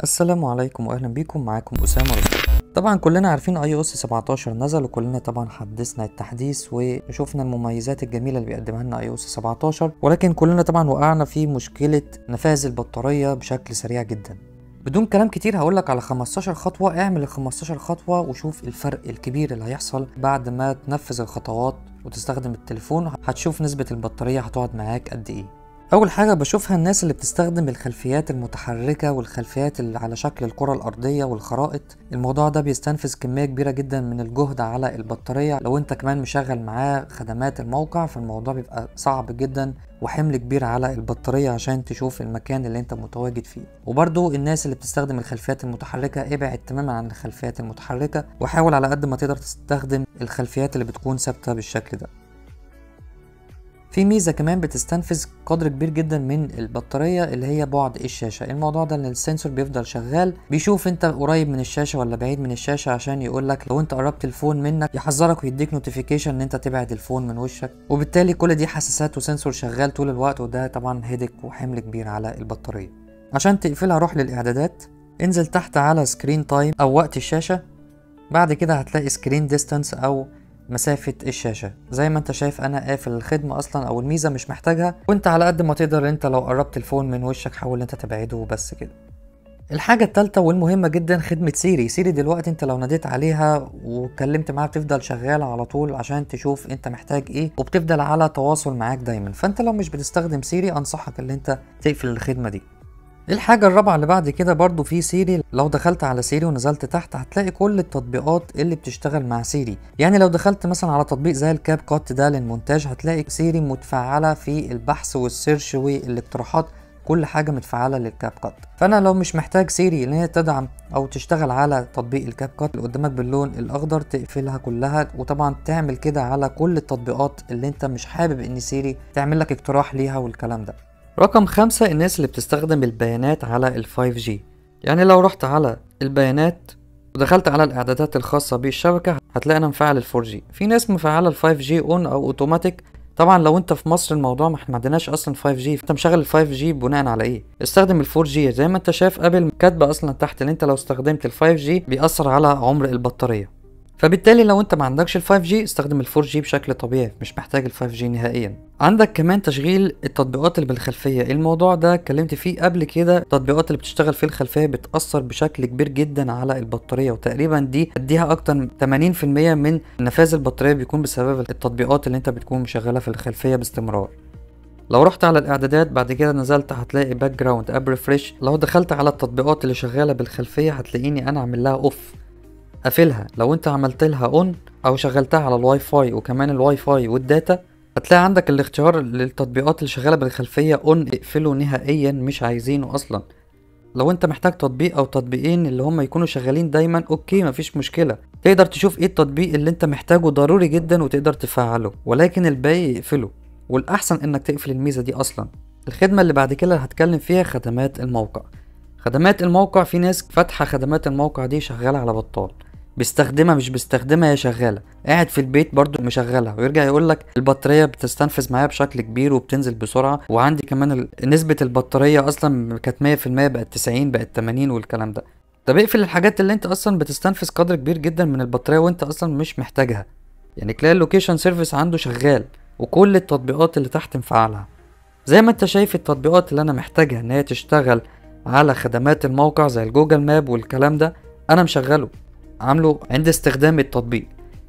السلام عليكم واهلا بيكم معاكم اسامه رزق طبعا كلنا عارفين اي او اس 17 نزل وكلنا طبعا حدثنا التحديث وشفنا المميزات الجميله اللي بيقدمها لنا اي او اس 17 ولكن كلنا طبعا وقعنا في مشكله نفاذ البطاريه بشكل سريع جدا بدون كلام كتير هقولك على 15 خطوه اعمل ال 15 خطوه وشوف الفرق الكبير اللي هيحصل بعد ما تنفذ الخطوات وتستخدم التليفون هتشوف نسبه البطاريه هتقعد معاك قد ايه اول حاجه بشوفها الناس اللي بتستخدم الخلفيات المتحركه والخلفيات اللي على شكل الكره الارضيه والخرائط الموضوع ده بيستنفذ كميه كبيره جدا من الجهد على البطاريه لو انت كمان مشغل معاه خدمات الموقع فالموضوع بيبقى صعب جدا وحمل كبير على البطارية عشان تشوف المكان اللي انت متواجد فيه وبرضو الناس اللي بتستخدم الخلفيات المتحركة ابعد تماما عن الخلفيات المتحركة وحاول على قد ما تقدر تستخدم الخلفيات اللي بتكون ثابتة بالشكل ده في ميزه كمان بتستنفذ قدر كبير جدا من البطاريه اللي هي بعد الشاشه الموضوع ده ان السنسور بيفضل شغال بيشوف انت قريب من الشاشه ولا بعيد من الشاشه عشان يقول لك لو انت قربت الفون منك يحذرك ويديك نوتيفيكيشن ان انت تبعد الفون من وشك وبالتالي كل دي حساسات وسنسور شغال طول الوقت وده طبعا هيدك وحمل كبير على البطاريه عشان تقفلها روح للاعدادات انزل تحت على سكرين تايم او وقت الشاشه بعد كده هتلاقي سكرين ديستانس او مسافة الشاشة زي ما انت شايف انا قافل الخدمة اصلا او الميزة مش محتاجها وانت على قد ما تقدر انت لو قربت الفون من وشك حاول انت تبعده وبس كده الحاجة التالتة والمهمة جدا خدمة سيري سيري دلوقتي انت لو ناديت عليها واتكلمت معاها بتفضل شغالة على طول عشان تشوف انت محتاج ايه وبتفضل على تواصل معاك دايما فانت لو مش بتستخدم سيري انصحك ان انت تقفل الخدمة دي الحاجة الرابعة اللي بعد كده برضو في سيري لو دخلت على سيري ونزلت تحت هتلاقي كل التطبيقات اللي بتشتغل مع سيري يعني لو دخلت مثلا على تطبيق زي الكاب كات ده للمونتاج هتلاقي سيري متفعلة في البحث والسيرش والاقتراحات كل حاجة متفعلة للكاب كات فأنا لو مش محتاج سيري إن هي تدعم أو تشتغل على تطبيق الكاب كات اللي قدامك باللون الأخضر تقفلها كلها وطبعا تعمل كده على كل التطبيقات اللي أنت مش حابب إن سيري تعمل لك اقتراح ليها والكلام ده رقم خمسة الناس اللي بتستخدم البيانات على ال 5G يعني لو رحت على البيانات ودخلت على الاعدادات الخاصة بالشبكة هتلاقي انا مفعل ال 4G في ناس مفعلة ال 5G اون او اوتوماتيك طبعا لو انت في مصر الموضوع ما احنا ما عندناش اصلا 5G انت مشغل ال 5G بناء على ايه استخدم ال 4G زي ما انت شايف قبل كاتبه اصلا تحت ان انت لو استخدمت ال 5G بيأثر على عمر البطارية فبالتالي لو انت ما عندكش ال 5G استخدم ال 4G بشكل طبيعي مش محتاج ال 5G نهائيا عندك كمان تشغيل التطبيقات اللي بالخلفية الموضوع ده اتكلمت فيه قبل كده التطبيقات اللي بتشتغل في الخلفية بتأثر بشكل كبير جدا على البطارية وتقريبا دي اديها اكتر من 80% من نفاذ البطارية بيكون بسبب التطبيقات اللي انت بتكون مشغلها في الخلفية باستمرار لو رحت على الاعدادات بعد كده نزلت هتلاقي باك جراوند اب ريفريش لو دخلت على التطبيقات اللي شغالة بالخلفية هتلاقيني انا عامل لها اوف قافلها لو انت عملت لها اون او شغلتها على الواي فاي وكمان الواي فاي والداتا هتلاقي عندك الاختيار للتطبيقات اللي شغاله بالخلفيه اون اقفله نهائيا مش عايزينه اصلا لو انت محتاج تطبيق او تطبيقين اللي هم يكونوا شغالين دايما اوكي مفيش مشكله تقدر تشوف ايه التطبيق اللي انت محتاجه ضروري جدا وتقدر تفعله ولكن الباقي اقفله والاحسن انك تقفل الميزه دي اصلا الخدمه اللي بعد كده هتكلم فيها خدمات الموقع خدمات الموقع في ناس فاتحه خدمات الموقع دي شغاله على بطال بيستخدمها مش بيستخدمها هي شغاله قاعد في البيت برضو مشغلها ويرجع يقول لك البطاريه بتستنفذ معايا بشكل كبير وبتنزل بسرعه وعندي كمان ال... نسبه البطاريه اصلا كانت 100% بقت 90 بقت 80 والكلام ده طب اقفل الحاجات اللي انت اصلا بتستنفذ قدر كبير جدا من البطاريه وانت اصلا مش محتاجها يعني تلاقي اللوكيشن سيرفيس عنده شغال وكل التطبيقات اللي تحت مفعلها زي ما انت شايف التطبيقات اللي انا محتاجها ان هي تشتغل على خدمات الموقع زي الجوجل ماب والكلام ده انا مشغله عامله عند استخدام التطبيق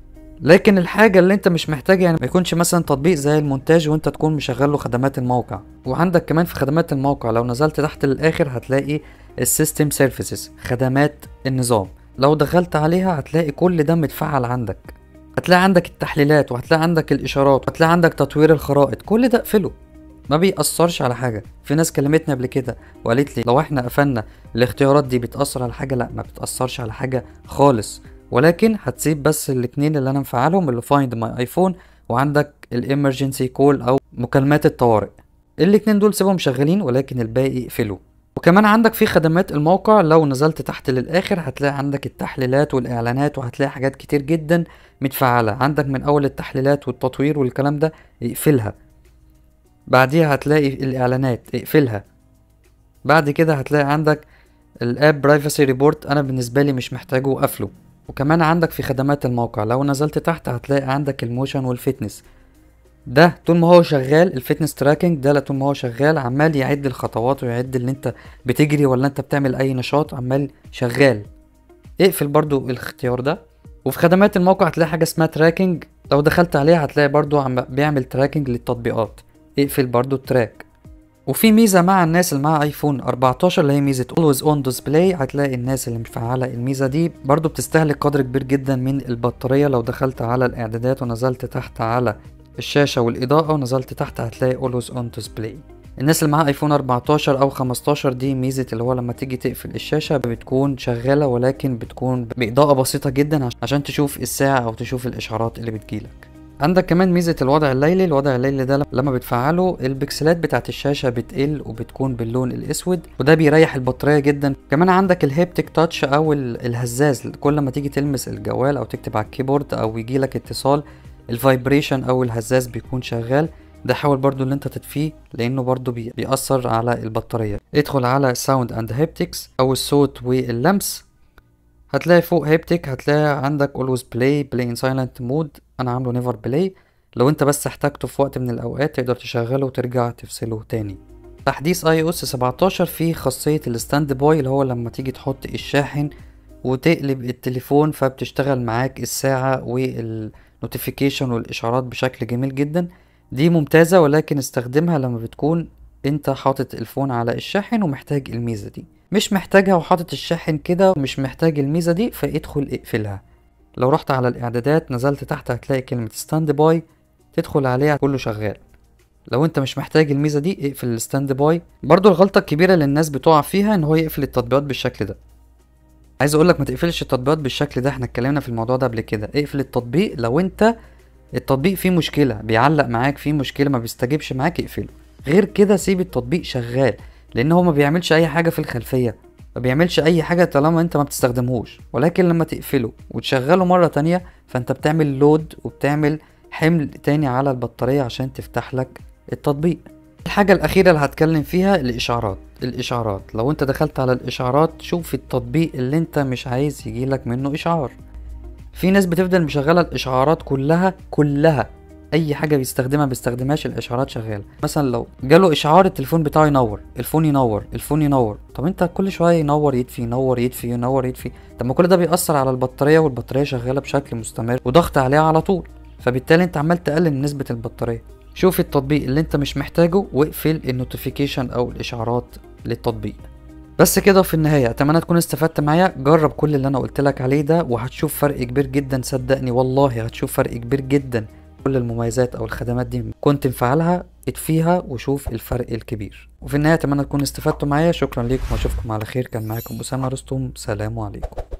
لكن الحاجة اللي انت مش محتاجها يعني ما يكونش مثلا تطبيق زي المونتاج وانت تكون مشغل له خدمات الموقع وعندك كمان في خدمات الموقع لو نزلت تحت للاخر هتلاقي السيستم سيرفيسز خدمات النظام لو دخلت عليها هتلاقي كل ده متفعل عندك هتلاقي عندك التحليلات وهتلاقي عندك الاشارات وهتلاقي عندك تطوير الخرائط كل ده اقفله ما بيأثرش على حاجة في ناس كلمتني قبل كده وقالت لي لو احنا قفلنا الاختيارات دي بتأثر على حاجة لا ما بتأثرش على حاجة خالص ولكن هتسيب بس الاتنين اللي انا مفعلهم اللي فايند ماي ايفون وعندك الامرجنسي كول او مكالمات الطوارئ الاتنين دول سيبهم شغالين ولكن الباقي اقفله وكمان عندك في خدمات الموقع لو نزلت تحت للاخر هتلاقي عندك التحليلات والاعلانات وهتلاقي حاجات كتير جدا متفعلة عندك من اول التحليلات والتطوير والكلام ده اقفلها بعديها هتلاقي الاعلانات اقفلها بعد كده هتلاقي عندك الاب برايفسي ريبورت انا بالنسبه لي مش محتاجه وقفله وكمان عندك في خدمات الموقع لو نزلت تحت هتلاقي عندك الموشن والفتنس ده طول ما هو شغال الفتنس تراكنج ده طول ما هو شغال عمال يعد الخطوات ويعد اللي انت بتجري ولا انت بتعمل اي نشاط عمال شغال اقفل برضو الاختيار ده وفي خدمات الموقع هتلاقي حاجة اسمها تراكنج لو دخلت عليها هتلاقي برضو عم بيعمل تراكنج للتطبيقات اقفل برضو التراك وفي ميزة مع الناس اللي معاها ايفون 14 اللي هي ميزة always on display هتلاقي الناس اللي مفعلة الميزة دي برضو بتستهلك قدر كبير جدا من البطارية لو دخلت على الاعدادات ونزلت تحت على الشاشة والإضاءة ونزلت تحت هتلاقي always on display الناس اللي معاها ايفون 14 او 15 دي ميزة اللي هو لما تيجي تقفل الشاشة بتكون شغالة ولكن بتكون بإضاءة بسيطة جدا عشان تشوف الساعة او تشوف الاشعارات اللي بتجيلك عندك كمان ميزة الوضع الليلي الوضع الليلي ده لما بتفعله البكسلات بتاعت الشاشة بتقل وبتكون باللون الاسود وده بيريح البطارية جدا كمان عندك الهيبتك تاتش او الهزاز كل ما تيجي تلمس الجوال او تكتب على الكيبورد او يجيلك اتصال الفايبريشن او الهزاز بيكون شغال ده حاول برضو ان انت تطفيه لانه برضو بي بيأثر على البطارية ادخل على ساوند اند هيبتكس او الصوت واللمس هتلاقي فوق هيبتك هتلاقي عندك always play play in silent mode انا عامله never play لو انت بس احتاجته في وقت من الاوقات تقدر تشغله وترجع تفصله تاني تحديث اي او اس 17 فيه خاصية الستاند باي اللي هو لما تيجي تحط الشاحن وتقلب التليفون فبتشتغل معاك الساعة والنوتيفيكيشن والاشعارات بشكل جميل جدا دي ممتازة ولكن استخدمها لما بتكون انت حاطط الفون على الشاحن ومحتاج الميزة دي مش محتاجها وحاطط الشاحن كده ومش محتاج الميزة دي فادخل اقفلها لو رحت على الاعدادات نزلت تحت هتلاقي كلمة ستاند باي تدخل عليها كله شغال لو انت مش محتاج الميزة دي اقفل الستاند باي برضو الغلطة الكبيرة اللي الناس بتقع فيها ان هو يقفل التطبيقات بالشكل ده عايز اقولك ما تقفلش التطبيقات بالشكل ده احنا اتكلمنا في الموضوع ده قبل كده اقفل التطبيق لو انت التطبيق فيه مشكلة بيعلق معاك فيه مشكلة ما بيستجيبش معاك اقفله غير كده سيب التطبيق شغال لان هو ما بيعملش اي حاجة في الخلفية ما بيعملش اي حاجة طالما انت ما بتستخدمهوش ولكن لما تقفله وتشغله مرة تانية فانت بتعمل لود وبتعمل حمل تاني على البطارية عشان تفتح لك التطبيق الحاجة الأخيرة اللي هتكلم فيها الإشعارات الإشعارات لو أنت دخلت على الإشعارات شوف التطبيق اللي أنت مش عايز يجيلك منه إشعار في ناس بتفضل مشغله الاشعارات كلها كلها اي حاجه بيستخدمها بيستخدمهاش الاشعارات شغاله مثلا لو جاله اشعار التليفون بتاعه ينور الفون ينور الفون ينور طب انت كل شويه ينور يطفي ينور يطفي ينور يطفي طب ما كل ده بيأثر على البطاريه والبطاريه شغاله بشكل مستمر وضغط عليها على طول فبالتالي انت عمال تقلل نسبه البطاريه شوف التطبيق اللي انت مش محتاجه واقفل النوتيفيكيشن او الاشعارات للتطبيق بس كده في النهاية اتمنى تكون استفدت معايا جرب كل اللي انا قلت لك عليه ده وهتشوف فرق كبير جدا صدقني والله هتشوف فرق كبير جدا كل المميزات او الخدمات دي كنت مفعلها اطفيها وشوف الفرق الكبير وفي النهاية اتمنى تكون استفدتوا معايا شكرا ليكم واشوفكم على خير كان معاكم اسامة رستم سلام عليكم